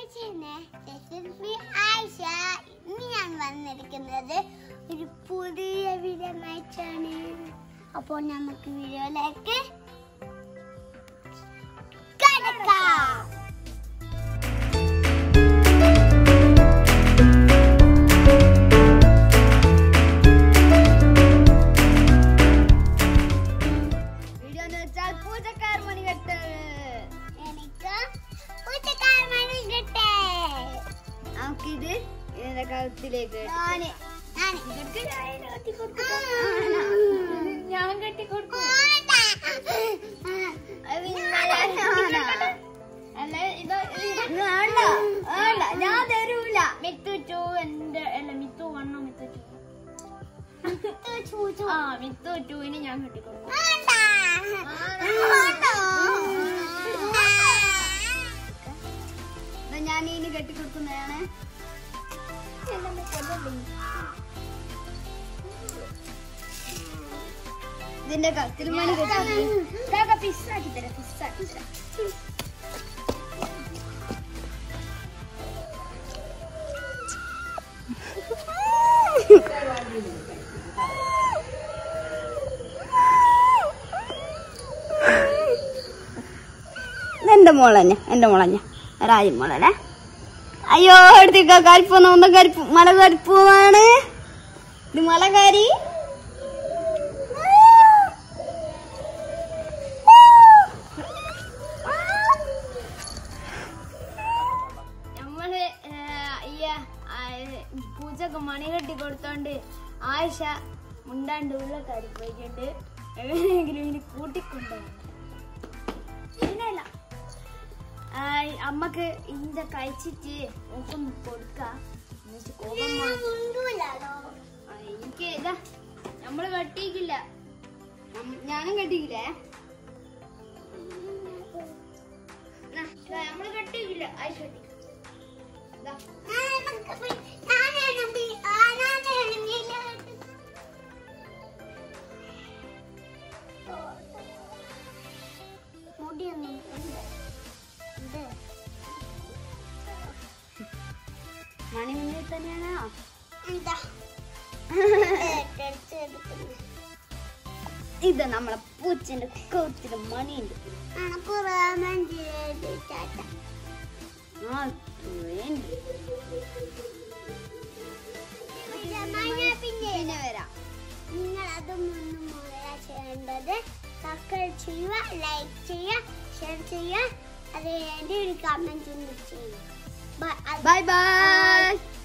ചേച്ചീനെ This is me, Ayisha ഇന്ന് ഞാൻ വന്നിരിക്കുന്നത് ഒരു പുതിയ വീഡിയോ മാച്ചാണ് അപ്പോൾ നമുക്ക് വീഡിയോയിലേക്ക് കടക്കാം വീഡിയോ എന്ന് വെച്ചാൽ പൂജക്കാർ മണികെട്ട് എനിക്ക് പൂച്ചക്കാരൻ കിട്ടേ നമുക്കിത് ഇതിന്റെ കഴുത്തിലേക്ക് ഞാന് ഞാന് ഞാൻ കെട്ടി കൊടുക്കും അല്ല ഇത് ഇത് വേണ്ട വേണ്ട ഞാൻ തരൂല മിത്തു ടു എന്റെ അല്ല മിത്തു വണ്ണോ മിത്തു ടു ആ മിത്തു ടുവിന് ഞാൻ കെട്ടിക്കൊടുക്കും എന്നാ ഞാൻ ഇനി കെട്ടിക്കൊടുക്കുന്നതാണ് ഇതിന്റെ കത്തിൽ മണി കെട്ടി പിസ്സാക്കി തരാം പിസ്സാക്കി തരാം എന്റെ മോളന്നെ എന്റെ മോളന്നെ രാജൻ മോളല്ലേ അയ്യോ എടുത്തേക്ക കരിപ്പൊന്നും ഒന്നും കരിപ്പ് മല കരിപ്പുമാണ് ഇത് മലകാരി നമ്മള് അയ്യ പൂജക്ക് മണി കെട്ടി കൊടുത്തോണ്ട് ആയിഷ മുണ്ടാണ്ട് ഉള്ള കാര്യം പോയിട്ടുണ്ട് എങ്ങനെയെങ്കിലും ഇനി കൂട്ടിക്കൊണ്ടുപോകും പിന്നല്ല ആയ് അമ്മക്ക് ഇന്റെ കഴിച്ചിട്ട് ഓക്കൊന്ന് കൊടുക്കാം എന്നിട്ട് കോപം മാറ്റി. ആ, എനിക്ക് ഇതാ നമ്മള് കെട്ടിയിക്കില്ല നമ്മ- ഞാനും കെട്ടിയില്ലേ ന്നാ, ഇതാ, നമ്മള് കെട്ടിയിക്കില്ല ആയിഷ കെട്ടി ഇതാ. മുടിയൊന്നും ഉണ്ട്. ഉണ്ട്. മണി മുന്നിൽ തന്നെയാണോ എന്താ എടുത്തെടുക്കുന്നു ഇത് നമ്മളെ പൂച്ചന്റെ കൗത്തില് മണിയുണ്ട് അണപ്പുറമഞ്ചിട്ടാട്ട ആ വേണ്ട പിന്നെ പിന്നെ വരാം നിങ്ങൾ അതൊന്നും മുതലാ ചെയ്യേണ്ടത് സബ്സ്ക്രൈബ് ചെയ്യുക ലൈക്ക് ചെയ്യുക ഷെയർ ചെയ്യുക അത് വേണ്ടി ഒരു കമന്റ് ചെയ്യുക ബൈ ബൈ